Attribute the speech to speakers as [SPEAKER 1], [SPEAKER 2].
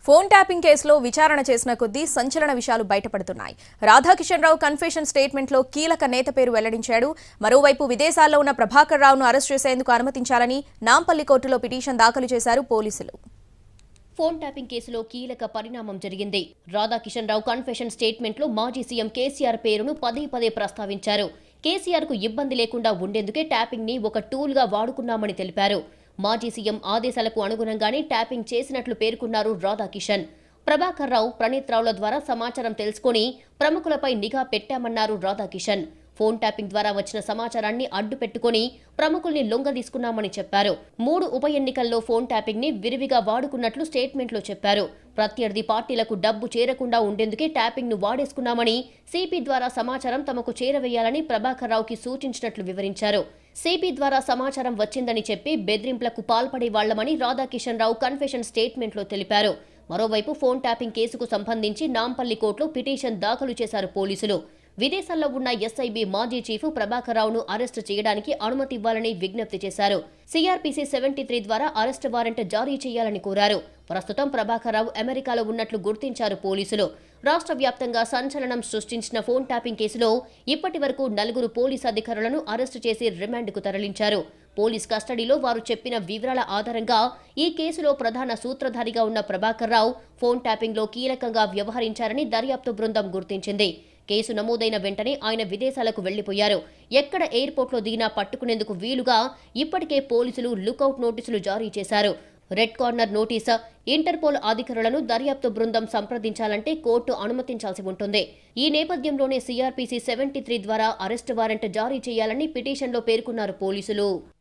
[SPEAKER 1] phone tapping కేసులో విచారణ చేసిన కొద్దీ సంచలన విషయాలు బయటపడుతున్నాయి రాధాకిషన్ రావు కన్ఫెషన్ స్టేట్మెంట్లో కీలక నేత పేరు వెల్లడించాడు మరోవైపు విదేశాల్లో ఉన్న ప్రభాకర్ రావును అరెస్ట్ చేసేందుకు అనుమతించాలని నాంపల్లి కోర్టులో పిటిషన్ దాఖలు చేశారు పోలీసులు
[SPEAKER 2] ఫోన్ ట్యాపింగ్ కేసులో కీలక పరిణామం జరిగింది రాధాకిషన్ రావు కన్ఫెషన్ స్టేట్మెంట్లో మాజీ సీఎం కేసీఆర్ పేరును పదే పదే ప్రస్తావించారు కేసీఆర్ కు ఇబ్బంది లేకుండా ఉండేందుకే ట్యాపింగ్ ని ఒక టూల్ గా వాడుకున్నామని తెలిపారు మాజీ సీఎం ఆదేశాలకు అనుగుణంగానే ట్యాపింగ్ చేసినట్లు పేర్కొన్నారు రాధాకిషన్ ప్రభాకర్ రావు ప్రణీత్ రావుల ద్వారా సమాచారం తెలుసుకొని ప్రముఖులపై నిఘా పెట్టామన్నారు రాధాకిషన్ ఫోన్ ట్యాపింగ్ ద్వారా వచ్చిన సమాచారాన్ని అడ్డు పెట్టుకుని ప్రముఖుల్ని లొంగదీసుకున్నామని చెప్పారు మూడు ఉప ఎన్నికల్లో ఫోన్ ట్యాపింగ్ ని విరివిగా వాడుకున్నట్లు స్టేట్మెంట్లో చెప్పారు ప్రత్యర్థి పార్టీలకు డబ్బు చేరకుండా ఉండేందుకే ట్యాపింగ్ ను వాడేసుకున్నామని సిపి ద్వారా సమాచారం తమకు చేరవేయాలని ప్రభాకర్ రావుకి సూచించినట్లు వివరించారు సిపి ద్వారా సమాచారం వచ్చిందని చెప్పి బెదిరింపులకు పాల్పడే వాళ్లమని రాధాకిషన్ రావు కన్ఫెషన్ స్టేట్మెంట్లో తెలిపారు మరోవైపు ఫోన్ ట్యాపింగ్ కేసుకు సంబంధించి నాంపల్లి కోర్టులో పిటిషన్ దాఖలు చేశారు పోలీసులు విదేశాల్లో ఉన్న ఎస్ఐబి మాజీ చీఫ్ ప్రభాకర్ రావును అరెస్టు చేయడానికి అనుమతి ఇవ్వాలని విజ్ఞప్తి చేశారు సిఆర్పిసి సెవెంటీ త్రీ ద్వారా అరెస్ట్ వారెంట్ జారీ చేయాలని కోరారు ప్రస్తుతం ప్రభాకర్ రావు అమెరికాలో ఉన్నట్లు గుర్తించారు పోలీసులు రాష్ట్ర వ్యాప్తంగా సంచలనం సృష్టించిన ఫోన్ ట్యాపింగ్ కేసులో ఇప్పటి వరకు నలుగురు పోలీసు అధికారులను అరెస్టు చేసి రిమాండ్కు తరలించారు పోలీస్ కస్టడీలో వారు చెప్పిన వివరాల ఆధారంగా ఈ కేసులో ప్రధాన సూత్రధారిగా ఉన్న ప్రభాకర్ రావు ఫోన్ ట్యాపింగ్లో కీలకంగా వ్యవహరించారని దర్యాప్తు బృందం గుర్తించింది కేసు నమోదైన వెంటనే ఆయన విదేశాలకు వెళ్లిపోయారు ఎక్కడ ఎయిర్పోర్ట్లో దిగినా పట్టుకునేందుకు వీలుగా ఇప్పటికే పోలీసులు లుకౌట్ నోటీసులు జారీ చేశారు రెడ్ కార్నర్ నోటీస్ ఇంటర్పోల్ అధికారులను దర్యాప్తు బృందం సంప్రదించాలంటే కోర్టు అనుమతించాల్సి ఉంటుంది ఈ నేపథ్యంలోనే సిఆర్పిసి సెవెంటీ త్రీ ద్వారా అరెస్టు వారెంట్ జారీ చేయాలని పిటిషన్లో పేర్కొన్నారు పోలీసులు